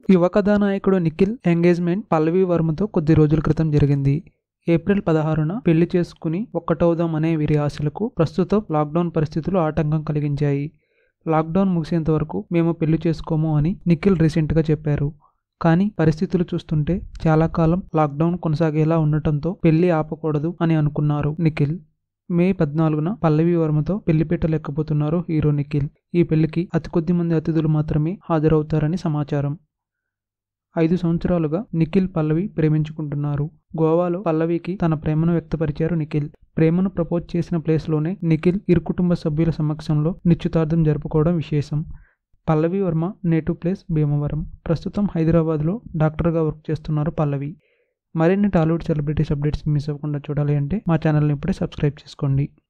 యువ కథానాయకుడు నిఖిల్ ఎంగేజ్మెంట్ పల్లవి వర్మతో కొద్ది రోజుల క్రితం జరిగింది ఏప్రిల్ పదహారున పెళ్లి చేసుకుని ఒక్కటవుదాం అనే వీరి ఆశలకు ప్రస్తుతం లాక్డౌన్ పరిస్థితులు ఆటంకం కలిగించాయి లాక్డౌన్ ముగిసేంత వరకు మేము పెళ్లి చేసుకోము అని నిఖిల్ రీసెంట్గా చెప్పారు కానీ పరిస్థితులు చూస్తుంటే చాలా కాలం లాక్డౌన్ కొనసాగేలా ఉండటంతో పెళ్లి ఆపకూడదు అని అనుకున్నారు నిఖిల్ మే పద్నాలుగున పల్లవి వర్మతో పెళ్లి పెట్టలేకపోతున్నారు హీరో నిఖిల్ ఈ పెళ్లికి అతి కొద్ది మంది అతిథులు మాత్రమే హాజరవుతారని సమాచారం ఐదు సంవత్సరాలుగా నిఖిల్ పల్లవి ప్రేమించుకుంటున్నారు గోవాలో పల్లవికి తన ప్రేమను వ్యక్తపరిచారు నిఖిల్ ప్రేమను ప్రపోజ్ చేసిన ప్లేస్లోనే నిఖిల్ ఇరు కుటుంబ సభ్యుల సమక్షంలో నిశ్చితార్థం జరుపుకోవడం విశేషం పల్లవి వర్మ నేటివ్ ప్లేస్ భీమవరం ప్రస్తుతం హైదరాబాద్లో డాక్టర్గా వర్క్ చేస్తున్నారు పల్లవి మరిన్ని టాలీవుడ్ సెలబ్రిటీస్ అప్డేట్స్ మిస్ అవ్వకుండా చూడాలి అంటే మా ఛానల్ని ఇప్పుడే సబ్స్క్రైబ్ చేసుకోండి